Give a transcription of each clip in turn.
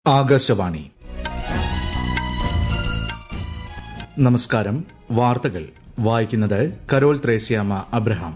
ആകാശവാണി നമസ്കാരം വാർത്തകൾ വായിക്കുന്നത് കരോൾ ത്രേസ്യാമ അബ്രഹാം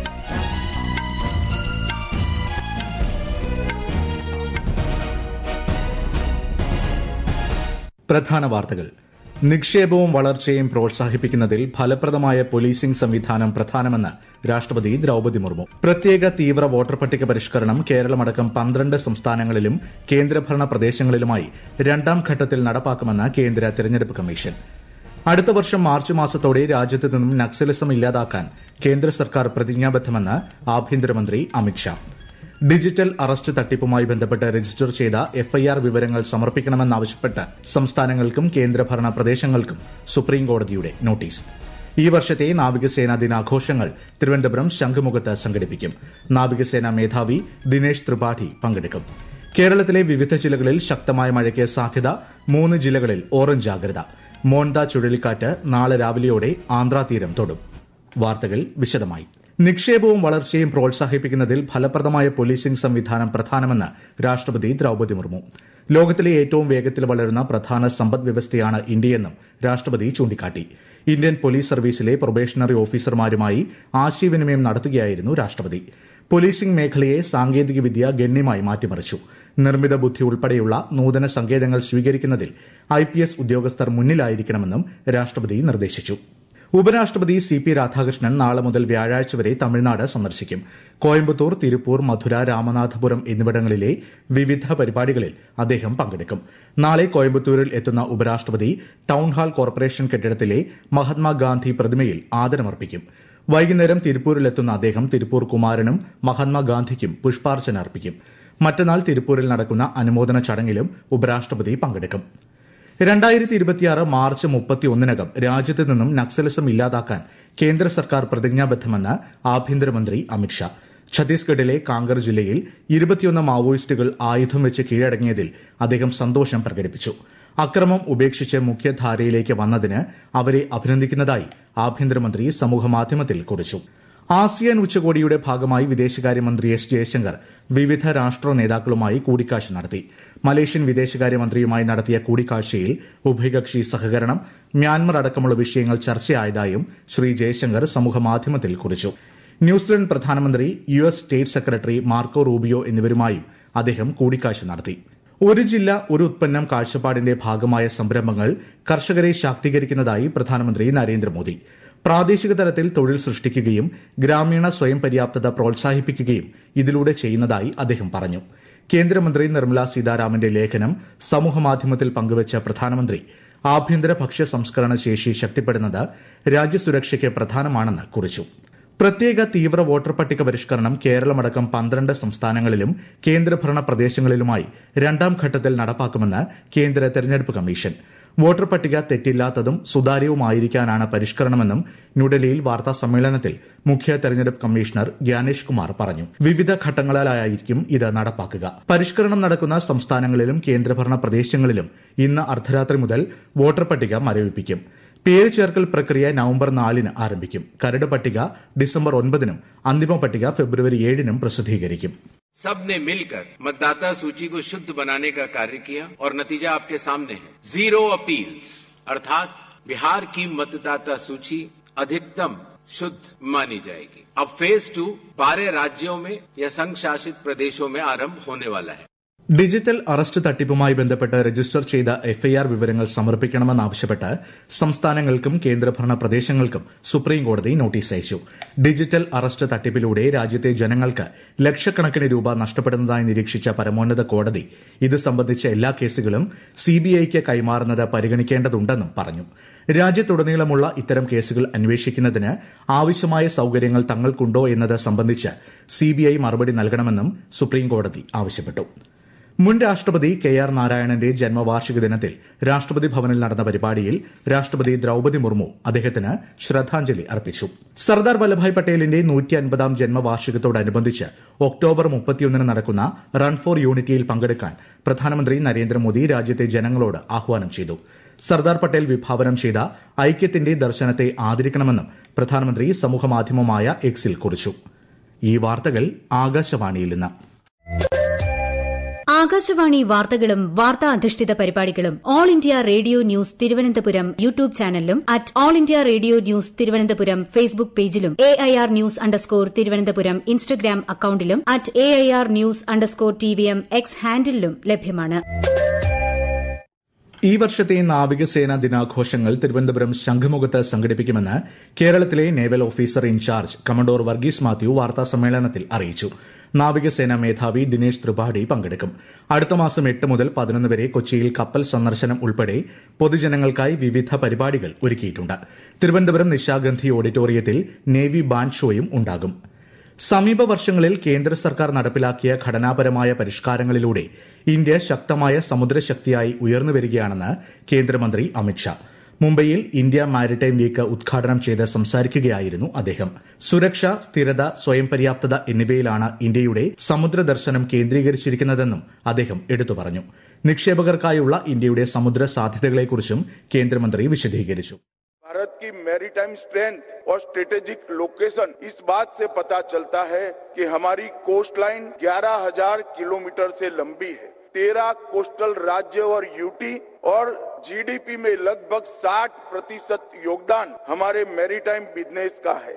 പ്രധാന വാർത്തകൾ നിക്ഷേപവും വളർച്ചയും പ്രോത്സാഹിപ്പിക്കുന്നതിൽ ഫലപ്രദമായ പോലീസിംഗ് സംവിധാനം പ്രധാനമെന്ന് രാഷ്ട്രപതി ദ്രൌപതി മുർമു പ്രത്യേക തീവ്ര വോട്ടർ പട്ടിക പരിഷ്കരണം കേരളമടക്കം പന്ത്രണ്ട് സംസ്ഥാനങ്ങളിലും കേന്ദ്രഭരണ പ്രദേശങ്ങളിലുമായി രണ്ടാം ഘട്ടത്തിൽ നടപ്പാക്കുമെന്ന് കേന്ദ്ര തെരഞ്ഞെടുപ്പ് കമ്മീഷൻ അടുത്ത വർഷം മാർച്ച് മാസത്തോടെ രാജ്യത്ത് നിന്നും നക്സലിസം ഇല്ലാതാക്കാൻ കേന്ദ്ര സർക്കാർ പ്രതിജ്ഞാബദ്ധമെന്ന് ആഭ്യന്തരമന്ത്രി അമിത്ഷാ ഡിജിറ്റൽ അറസ്റ്റ് തട്ടിപ്പുമായി ബന്ധപ്പെട്ട് രജിസ്റ്റർ ചെയ്ത എഫ്ഐആർ വിവരങ്ങൾ സമർപ്പിക്കണമെന്നാവശ്യപ്പെട്ട് സംസ്ഥാനങ്ങൾക്കും കേന്ദ്രഭരണ പ്രദേശങ്ങൾക്കും സുപ്രീംകോടതിയുടെ നോട്ടീസ് ഈ വർഷത്തെ നാവികസേനാ ദിനാഘോഷങ്ങൾ തിരുവനന്തപുരം ശംഖുമുഖത്ത് സംഘടിപ്പിക്കും നാവികസേനാ മേധാവി ദിനേശ് ത്രിപാഠി പങ്കെടുക്കും കേരളത്തിലെ വിവിധ ജില്ലകളിൽ ശക്തമായ മഴയ്ക്ക് സാധ്യത മൂന്ന് ജില്ലകളിൽ ഓറഞ്ച് ജാഗ്രത മോണ്ട ചുഴലിക്കാറ്റ് നാളെ രാവിലെയോടെ ആന്ധ്രാതീരം തൊടും വാർത്തകൾ വിശദമായി നിക്ഷേപവും വളർച്ചയും പ്രോത്സാഹിപ്പിക്കുന്നതിൽ ഫലപ്രദമായ പോലീസിംഗ് സംവിധാനം പ്രധാനമെന്ന് രാഷ്ട്രപതി ദ്രൌപതി മുർമു ലോകത്തിലെ ഏറ്റവും വേഗത്തിൽ വളരുന്ന പ്രധാന സമ്പദ് വ്യവസ്ഥയാണ് ഇന്ത്യയെന്നും രാഷ്ട്രപതി ചൂണ്ടിക്കാട്ടി ഇന്ത്യൻ പോലീസ് സർവീസിലെ പ്രൊബേഷണറി ഓഫീസർമാരുമായി ആശയവിനിമയം നടത്തുകയായിരുന്നു രാഷ്ട്രപതി പോലീസിംഗ് മേഖലയെ സാങ്കേതികവിദ്യ ഗണ്യമായി മാറ്റിമറിച്ചു നിർമ്മിത ബുദ്ധി ഉൾപ്പെടെയുള്ള നൂതന സങ്കേതങ്ങൾ സ്വീകരിക്കുന്നതിൽ ഐ പി എസ് ഉദ്യോഗസ്ഥർ മുന്നിലായിരിക്കണമെന്നും രാഷ്ട്രപതി നിർദ്ദേശിച്ചു ഉപരാഷ്ട്രപതി സി പി രാധാകൃഷ്ണൻ നാളെ മുതൽ വ്യാഴാഴ്ച വരെ തമിഴ്നാട് സന്ദർശിക്കും കോയമ്പത്തൂർ തിരുപ്പൂർ മധുര രാമനാഥപുരം എന്നിവിടങ്ങളിലെ വിവിധ പരിപാടികളിൽ അദ്ദേഹം പങ്കെടുക്കും നാളെ കോയമ്പത്തൂരിൽ എത്തുന്ന ഉപരാഷ്ട്രപതി ടൌൺഹാൾ കോർപ്പറേഷൻ കെട്ടിടത്തിലെ മഹാത്മാഗാന്ധി പ്രതിമയിൽ ആദരമർപ്പിക്കും വൈകുന്നേരം തിരുപ്പൂരിലെത്തുന്ന അദ്ദേഹം തിരുപ്പൂർ കുമാരനും മഹാത്മാഗാന്ധിക്കും പുഷ്പാർച്ചന അർപ്പിക്കും മറ്റന്നാൾ തിരുപ്പൂരിൽ നടക്കുന്ന അനുമോദന ചടങ്ങിലും ഉപരാഷ്ട്രപതി പങ്കെടുക്കും രണ്ടായിരത്തി ഇരുപത്തിയാറ് മാർച്ച് മുപ്പത്തിയൊന്നിനകം രാജ്യത്ത് നിന്നും നക്സലിസം ഇല്ലാതാക്കാൻ കേന്ദ്ര സർക്കാർ പ്രതിജ്ഞാബദ്ധമെന്ന് ആഭ്യന്തരമന്ത്രി അമിത്ഷാ ഛത്തീസ്ഗഡിലെ കാങ്കർ ജില്ലയിൽ ഇരുപത്തിയൊന്ന് മാവോയിസ്റ്റുകൾ ആയുധം വെച്ച് കീഴടങ്ങിയതിൽ അദ്ദേഹം സന്തോഷം പ്രകടിപ്പിച്ചു അക്രമം ഉപേക്ഷിച്ച് മുഖ്യധാരയിലേക്ക് വന്നതിന് അവരെ അഭിനന്ദിക്കുന്നതായി ആഭ്യന്തരമന്ത്രി സമൂഹമാധ്യമത്തിൽ കുറിച്ചു ആസിയാൻ ഉച്ചകോടിയുടെ ഭാഗമായി വിദേശകാര്യമന്ത്രി എസ് ജയശങ്കർ വിവിധ രാഷ്ട്ര നേതാക്കളുമായി കൂടിക്കാഴ്ച നടത്തി മലേഷ്യൻ വിദേശകാര്യമന്ത്രിയുമായി നടത്തിയ കൂടിക്കാഴ്ചയിൽ ഉഭയകക്ഷി സഹകരണം മ്യാൻമർ അടക്കമുള്ള വിഷയങ്ങൾ ചർച്ചയായതായും ശ്രീ ജയശങ്കർ സമൂഹമാധ്യമത്തിൽ കുറിച്ചു ന്യൂസിലൻഡ് പ്രധാനമന്ത്രി U S state secretary Marco Rubio എന്നിവരുമായും അദ്ദേഹം കൂടിക്കാഴ്ച നടത്തി ഒരു ജില്ല ഒരു ഉത്പന്നം കാഴ്ചപ്പാടിന്റെ ഭാഗമായ സംരംഭങ്ങൾ കർഷകരെ ശാക്തീകരിക്കുന്നതായി പ്രധാനമന്ത്രി നരേന്ദ്രമോദി പ്രാദേശിക തലത്തിൽ തൊഴിൽ സൃഷ്ടിക്കുകയും ഗ്രാമീണ സ്വയം പര്യാപ്തത പ്രോത്സാഹിപ്പിക്കുകയും ഇതിലൂടെ ചെയ്യുന്നതായി അദ്ദേഹം പറഞ്ഞു കേന്ദ്രമന്ത്രി നിർമ്മല സീതാരാമന്റെ ലേഖനം സമൂഹമാധ്യമത്തിൽ പങ്കുവച്ച പ്രധാനമന്ത്രി ആഭ്യന്തര ഭക്ഷ്യ സംസ്കരണ ശേഷി ശക്തിപ്പെടുന്നത് രാജ്യസുരക്ഷയ്ക്ക് പ്രധാനമാണെന്ന് കുറിച്ചു പ്രത്യേക തീവ്ര വോട്ടർ പട്ടിക പരിഷ്കരണം കേരളമടക്കം പന്ത്രണ്ട് സംസ്ഥാനങ്ങളിലും കേന്ദ്രഭരണ പ്രദേശങ്ങളിലുമായി രണ്ടാം ഘട്ടത്തിൽ നടപ്പാക്കുമെന്ന് കേന്ദ്ര തെരഞ്ഞെടുപ്പ് കമ്മീഷൻ വോട്ടർ പട്ടിക തെറ്റില്ലാത്തതും സുതാര്യവുമായിരിക്കാനാണ് പരിഷ്കരണമെന്നും ന്യൂഡൽഹിയിൽ വാർത്താ സമ്മേളനത്തിൽ മുഖ്യ തെരഞ്ഞെടുപ്പ് കമ്മീഷണർ ഗ്യാനേഷ് കുമാർ പറഞ്ഞു വിവിധ ഘട്ടങ്ങളിലായിരിക്കും ഇത് നടപ്പാക്കുക പരിഷ്കരണം നടക്കുന്ന സംസ്ഥാനങ്ങളിലും കേന്ദ്രഭരണ പ്രദേശങ്ങളിലും ഇന്ന് അർദ്ധരാത്രി മുതൽ വോട്ടർ പട്ടിക മരവിപ്പിക്കും പേര് ചേർക്കൽ പ്രക്രിയ നവംബർ നാലിന് ആരംഭിക്കും കരട് പട്ടിക ഡിസംബർ ഒൻപതിനും അന്തിമ പട്ടിക ഫെബ്രുവരി ഏഴിനും പ്രസിദ്ധീകരിക്കും सबने मिलकर मतदाता सूची को शुद्ध बनाने का कार्य किया और नतीजा आपके सामने है जीरो अपील्स अर्थात बिहार की मतदाता सूची अधिकतम शुद्ध मानी जाएगी अब फेज टू बारह राज्यों में या संघ शासित प्रदेशों में आरंभ होने वाला है ഡിജിറ്റൽ അറസ്റ്റ് തട്ടിപ്പുമായി ബന്ധപ്പെട്ട് രജിസ്റ്റർ ചെയ്ത എഫ്ഐആർ വിവരങ്ങൾ സമർപ്പിക്കണമെന്നാവശ്യപ്പെട്ട് സംസ്ഥാനങ്ങൾക്കും കേന്ദ്രഭരണ പ്രദേശങ്ങൾക്കും സുപ്രീംകോടതി നോട്ടീസ് അയച്ചു ഡിജിറ്റൽ അറസ്റ്റ് തട്ടിപ്പിലൂടെ രാജ്യത്തെ ജനങ്ങൾക്ക് ലക്ഷക്കണക്കിന് രൂപ നഷ്ടപ്പെടുന്നതായി നിരീക്ഷിച്ച പരമോന്നത കോടതി ഇത് സംബന്ധിച്ച എല്ലാ കേസുകളും സിബിഐക്ക് കൈമാറുന്നത് പരിഗണിക്കേണ്ടതുണ്ടെന്നും പറഞ്ഞു രാജ്യത്തുടനീളമുള്ള ഇത്തരം കേസുകൾ അന്വേഷിക്കുന്നതിന് ആവശ്യമായ സൌകര്യങ്ങൾ തങ്ങൾക്കുണ്ടോ എന്നത് സംബന്ധിച്ച് സിബിഐ മറുപടി നൽകണമെന്നും സുപ്രീംകോടതി ആവശ്യപ്പെട്ടു മുൻ രാഷ്ട്രപതി കെ ആർ നാരായണന്റെ ജന്മവാർഷിക ദിനത്തിൽ രാഷ്ട്രപതി ഭവനിൽ നടന്ന പരിപാടിയിൽ രാഷ്ട്രപതി ദ്രൌപതി മുർമു അദ്ദേഹത്തിന് ശ്രദ്ധാഞ്ജലി അർപ്പിച്ചു സർദാർ വല്ലഭായ് പട്ടേലിന്റെ നൂറ്റി അൻപതാം ജന്മവാർഷികത്തോടനുബന്ധിച്ച് ഒക്ടോബർ മുപ്പത്തിയൊന്നിന് നടക്കുന്ന റൺ ഫോർ യൂണിറ്റിയിൽ പങ്കെടുക്കാൻ പ്രധാനമന്ത്രി നരേന്ദ്രമോദി രാജ്യത്തെ ജനങ്ങളോട് ആഹ്വാനം ചെയ്തു സർദാർ പട്ടേൽ വിഭാവനം ചെയ്ത ഐക്യത്തിന്റെ ദർശനത്തെ ആദരിക്കണമെന്നും പ്രധാനമന്ത്രി സമൂഹമാധ്യമമായ എക്സിൽ കുറിച്ചു ഈ വാർത്തകൾ ആകാശവാണിയിൽ നിന്ന് ആകാശവാണി വാർത്തകളും വാർത്താ അധിഷ്ഠിത പരിപാടികളും all India radio news Thiruvananthapuram YouTube ചാനലിലും at all India radio news Thiruvananthapuram Facebook പേജിലും A I R news underscore Thiruvananthapuram Instagram അക്കൌണ്ടിലും at A I R news underscore T V M X ഹാൻഡിലും ലഭ്യമാണ് ഈ വർഷത്തെ നാവികസേനാ ദിനാഘോഷങ്ങൾ തിരുവനന്തപുരം ശംഖുമുഖത്ത് സംഘടിപ്പിക്കുമെന്ന് കേരളത്തിലെ naval officer in charge commodore Varghese Mathew വാർത്താ സമ്മേളനത്തിൽ അറിയിച്ചു നാവികസേനാ മേധാവി ദിനേശ് ത്രിപാഠി പങ്കെടുക്കും അടുത്ത മാസം എട്ട് മുതൽ പതിനൊന്ന് വരെ കൊച്ചിയിൽ കപ്പൽ സന്ദർശനം ഉൾപ്പെടെ പൊതുജനങ്ങൾക്കായി വിവിധ പരിപാടികൾ ഒരുക്കിയിട്ടുണ്ട് തിരുവനന്തപുരം നിശാഗന്ധി ഓഡിറ്റോറിയത്തിൽ നേവി ബാൻഡ് ഷോയും ഉണ്ടാകും സമീപ വർഷങ്ങളിൽ കേന്ദ്ര സർക്കാർ നടപ്പിലാക്കിയ ഘടനാപരമായ പരിഷ്കാരങ്ങളിലൂടെ ഇന്ത്യ ശക്തമായ സമുദ്രശക്തിയായി ഉയർന്നുവരികയാണെന്ന് കേന്ദ്രമന്ത്രി അമിത്ഷാ മുംബൈയിൽ ഇന്ത്യ മാരിടൈം വീക്ക് ഉദ്ഘാടനം ചെയ്ത് സംസാരിക്കുകയായിരുന്നു അദ്ദേഹം സുരക്ഷ സ്ഥിരത സ്വയം പര്യാപ്തത എന്നിവയിലാണ് ഇന്ത്യയുടെ സമുദ്ര ദർശനം കേന്ദ്രീകരിച്ചിരിക്കുന്നതെന്നും അദ്ദേഹം എടുത്തു പറഞ്ഞു നിക്ഷേപകർക്കായുള്ള ഇന്ത്യയുടെ സമുദ്ര സാധ്യതകളെക്കുറിച്ചും കേന്ദ്രമന്ത്രി വിശദീകരിച്ചു भारत की मैरीटाइम स्ट्रेंथ और स्ट्रेटेजिक लोकेशन इस बात से पता चलता है कि हमारी कोस्ट लाइन 11,000 किलोमीटर से लंबी है तेरह कोस्टल राज्य और यूटी और जीडीपी में लगभग 60 प्रतिशत योगदान हमारे मैरीटाइम बिजनेस का है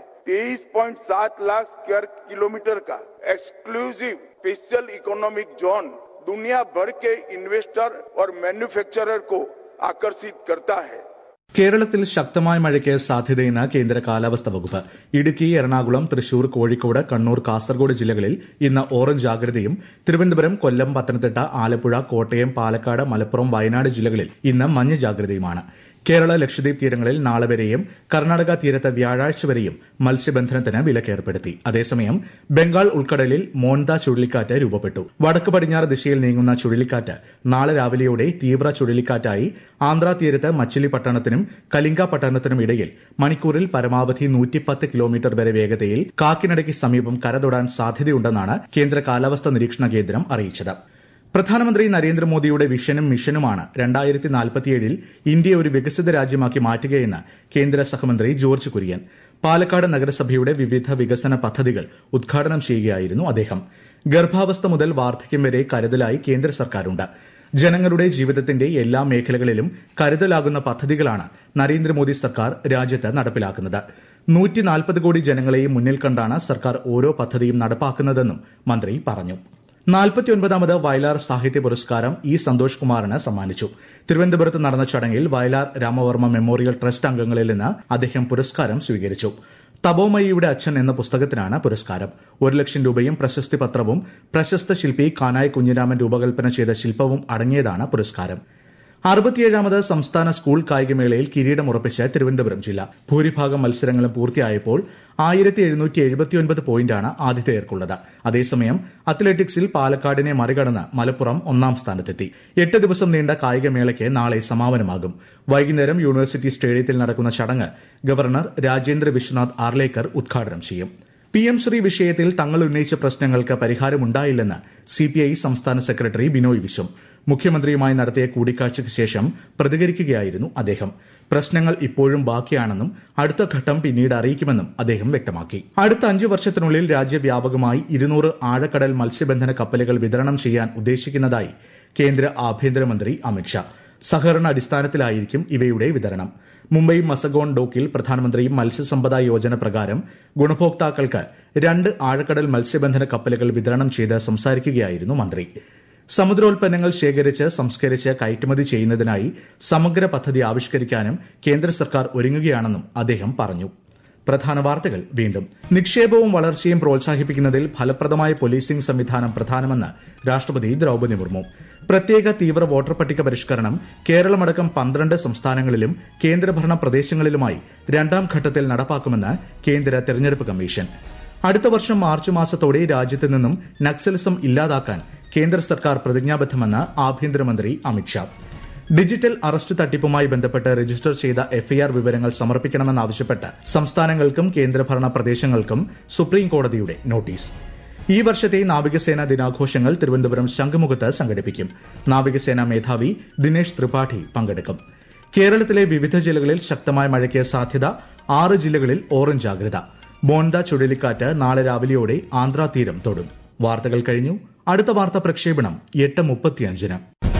23.7 लाख स्क्वायर किलोमीटर का एक्सक्लूसिव स्पेशल इकोनॉमिक जोन दुनिया भर के इन्वेस्टर और मैन्युफैक्चरर को आकर्षित करता है കേരളത്തിൽ ശക്തമായ മഴയ്ക്ക് സാധ്യതയെന്ന് കേന്ദ്ര കാലാവസ്ഥാ വകുപ്പ് ഇടുക്കി എറണാകുളം തൃശൂർ കോഴിക്കോട് കണ്ണൂർ കാസർഗോഡ് ജില്ലകളിൽ ഇന്ന് ഓറഞ്ച് ജാഗ്രതയും തിരുവനന്തപുരം കൊല്ലം പത്തനംതിട്ട ആലപ്പുഴ കോട്ടയം പാലക്കാട് മലപ്പുറം വയനാട് ജില്ലകളിൽ ഇന്ന് മഞ്ഞ ജാഗ്രതയുമാണ് കേരള ലക്ഷദ്വീപ് തീരങ്ങളിൽ നാളെ വരെയും കർണാടക തീരത്ത് വ്യാഴാഴ്ച വരെയും മത്സ്യബന്ധനത്തിന് വിലക്കേർപ്പെടുത്തി അതേസമയം ബംഗാൾ ഉൾക്കടലിൽ മോൻദ ചുഴലിക്കാറ്റ് രൂപപ്പെട്ടു വടക്ക് പടിഞ്ഞാറ് ദിശയിൽ നീങ്ങുന്ന ചുഴലിക്കാറ്റ് നാളെ രാവിലെയോടെ തീവ്ര ചുഴലിക്കാറ്റായി ആന്ധ്രാ തീരത്ത് മച്ചിലിപട്ടണത്തിനും കലിംഗ പട്ടണത്തിനും ഇടയിൽ മണിക്കൂറിൽ പരമാവധി നൂറ്റിപ്പത്ത് കിലോമീറ്റർ വരെ വേഗതയിൽ കാക്കിനടയ്ക്ക് സമീപം കരതൊടാൻ സാധ്യതയുണ്ടെന്നാണ് കേന്ദ്ര കാലാവസ്ഥാ നിരീക്ഷണ കേന്ദ്രം അറിയിച്ചത് പ്രധാനമന്ത്രി നരേന്ദ്രമോദിയുടെ വിഷനും മിഷനുമാണ് രണ്ടായിരത്തി നാൽപ്പത്തിയേഴിൽ ഇന്ത്യയെ ഒരു വികസിത രാജ്യമാക്കി മാറ്റുകയെന്ന് കേന്ദ്ര സഹമന്ത്രി ജോർജ് കുര്യൻ പാലക്കാട് നഗരസഭയുടെ വിവിധ വികസന പദ്ധതികൾ ഉദ്ഘാടനം ചെയ്യുകയായിരുന്നു അദ്ദേഹം ഗർഭാവസ്ഥ മുതൽ വാർദ്ധക്യം വരെ കരുതലായി കേന്ദ്ര സർക്കാരുണ്ട് ജനങ്ങളുടെ ജീവിതത്തിന്റെ എല്ലാ മേഖലകളിലും കരുതലാകുന്ന പദ്ധതികളാണ് നരേന്ദ്രമോദി സർക്കാർ രാജ്യത്ത് നടപ്പിലാക്കുന്നത് നൂറ്റി നാൽപ്പത് കോടി ജനങ്ങളെയും മുന്നിൽ കണ്ടാണ് സർക്കാർ ഓരോ പദ്ധതിയും നടപ്പാക്കുന്നതെന്നും മന്ത്രി പറഞ്ഞു നാൽപ്പത്തിയൊൻപതാമത് വയലാർ സാഹിത്യ പുരസ്കാരം ഇ സന്തോഷ് കുമാറിന് സമ്മാനിച്ചു തിരുവനന്തപുരത്ത് നടന്ന ചടങ്ങിൽ വയലാർ രാമവർമ്മ മെമ്മോറിയൽ ട്രസ്റ്റ് അംഗങ്ങളിൽ നിന്ന് അദ്ദേഹം പുരസ്കാരം സ്വീകരിച്ചു തപോമയിയുടെ അച്ഛൻ എന്ന പുസ്തകത്തിനാണ് പുരസ്കാരം ഒരു ലക്ഷം രൂപയും പ്രശസ്തി പത്രവും പ്രശസ്ത ശില്പി കാനായി കുഞ്ഞിരാമൻ രൂപകൽപ്പന ചെയ്ത ശില്പവും അടങ്ങിയതാണ് പുരസ്കാരം അറുപത്തിയേഴാമത് സംസ്ഥാന സ്കൂൾ കായികമേളയിൽ കിരീടമുറപ്പിച്ച് തിരുവനന്തപുരം ജില്ല ഭൂരിഭാഗം മത്സരങ്ങളും പൂർത്തിയായപ്പോൾ ആയിരത്തി എഴുന്നൂറ്റി എഴുപത്തിയൊൻപത് പോയിന്റാണ് ആതിഥേയർക്കുള്ളത് അതേസമയം അത്ലറ്റിക്സിൽ പാലക്കാടിനെ മറികടന്ന് മലപ്പുറം ഒന്നാം സ്ഥാനത്തെത്തി എട്ട് ദിവസം നീണ്ട കായികമേളയ്ക്ക് നാളെ സമാപനമാകും വൈകുന്നേരം യൂണിവേഴ്സിറ്റി സ്റ്റേഡിയത്തിൽ നടക്കുന്ന ചടങ്ങ് ഗവർണർ രാജേന്ദ്ര വിശ്വനാഥ് ആർലേക്കർ ഉദ്ഘാടനം ചെയ്യും പി എം ശ്രീ വിഷയത്തിൽ തങ്ങൾ ഉന്നയിച്ച പ്രശ്നങ്ങൾക്ക് പരിഹാരമുണ്ടായില്ലെന്ന് സിപിഐ സംസ്ഥാന സെക്രട്ടറി ബിനോയ് വിശ്വം മുഖ്യമന്ത്രിയുമായി നടത്തിയ കൂടിക്കാഴ്ചയ്ക്ക് ശേഷം പ്രതികരിക്കുകയായിരുന്നു അദ്ദേഹം പ്രശ്നങ്ങൾ ഇപ്പോഴും ബാക്കിയാണെന്നും അടുത്ത ഘട്ടം പിന്നീട് അറിയിക്കുമെന്നും അദ്ദേഹം വ്യക്തമാക്കി അടുത്ത അഞ്ചു വർഷത്തിനുള്ളിൽ രാജ്യവ്യാപകമായി ഇരുന്നൂറ് ആഴക്കടൽ മത്സ്യബന്ധന കപ്പലുകൾ വിതരണം ചെയ്യാൻ ഉദ്ദേശിക്കുന്നതായി കേന്ദ്ര ആഭ്യന്തരമന്ത്രി അമിത്ഷാ സഹകരണ അടിസ്ഥാനത്തിലായിരിക്കും ഇവയുടെ വിതരണം മുംബൈ മസഗോൺ ഡോക്കിൽ പ്രധാനമന്ത്രി മത്സ്യസമ്പദ യോജന പ്രകാരം ഗുണഭോക്താക്കൾക്ക് രണ്ട് ആഴക്കടൽ മത്സ്യബന്ധന കപ്പലുകൾ വിതരണം ചെയ്ത് സംസാരിക്കുകയായിരുന്നു മന്ത്രി സമുദ്രോൽപ്പന്നങ്ങൾ ശേഖരിച്ച് സംസ്കരിച്ച് കയറ്റുമതി ചെയ്യുന്നതിനായി സമഗ്ര പദ്ധതി ആവിഷ്കരിക്കാനും കേന്ദ്ര സർക്കാർ ഒരുങ്ങുകയാണെന്നും അദ്ദേഹം പറഞ്ഞു പ്രധാന വാർത്തകൾ വീണ്ടും നിക്ഷേപവും വളർച്ചയും പ്രോത്സാഹിപ്പിക്കുന്നതിൽ ഫലപ്രദമായ പോലീസിംഗ് സംവിധാനം പ്രധാനമെന്ന് രാഷ്ട്രപതി ദ്രൌപദി മുർമു പ്രത്യേക തീവ്ര വോട്ടർ പട്ടിക പരിഷ്കരണം കേരളമടക്കം പന്ത്രണ്ട് സംസ്ഥാനങ്ങളിലും കേന്ദ്രഭരണ പ്രദേശങ്ങളിലുമായി രണ്ടാം ഘട്ടത്തിൽ നടപ്പാക്കുമെന്ന് കേന്ദ്ര തെരഞ്ഞെടുപ്പ് കമ്മീഷൻ അടുത്ത വർഷം മാർച്ച് മാസത്തോടെ രാജ്യത്ത് നിന്നും നക്സലിസം ഇല്ലാതാക്കാൻ കേന്ദ്ര സർക്കാർ പ്രതിജ്ഞാബദ്ധമെന്ന് ആഭ്യന്തരമന്ത്രി അമിത്ഷാ ഡിജിറ്റൽ അറസ്റ്റ് തട്ടിപ്പുമായി ബന്ധപ്പെട്ട് രജിസ്റ്റർ ചെയ്ത എഫ്ഐആർ വിവരങ്ങൾ സമർപ്പിക്കണമെന്നാവശ്യപ്പെട്ട് സംസ്ഥാനങ്ങൾക്കും കേന്ദ്രഭരണ പ്രദേശങ്ങൾക്കും സുപ്രീം കോടതിയുടെ നോട്ടീസ് ഈ വർഷത്തെ നാവികസേനാ ദിനാഘോഷങ്ങൾ തിരുവനന്തപുരം ശംഖുമുഖത്ത് സംഘടിപ്പിക്കും നാവികസേനാ മേധാവി ദിനേശ് ത്രിപാഠി പങ്കെടുക്കും കേരളത്തിലെ വിവിധ ജില്ലകളിൽ ശക്തമായ മഴയ്ക്ക് സാധ്യത ആറ് ജില്ലകളിൽ ഓറഞ്ച് ജാഗ്രത ബോണ്ട ചുഴലിക്കാറ്റ് നാളെ രാവിലെയോടെ ആന്ധ്രാ തീരം തൊടും വാർത്തകൾ കഴിഞ്ഞു അടുത്ത വാർത്താ പ്രക്ഷേപണം എട്ട് മുപ്പത്തിയഞ്ചിന്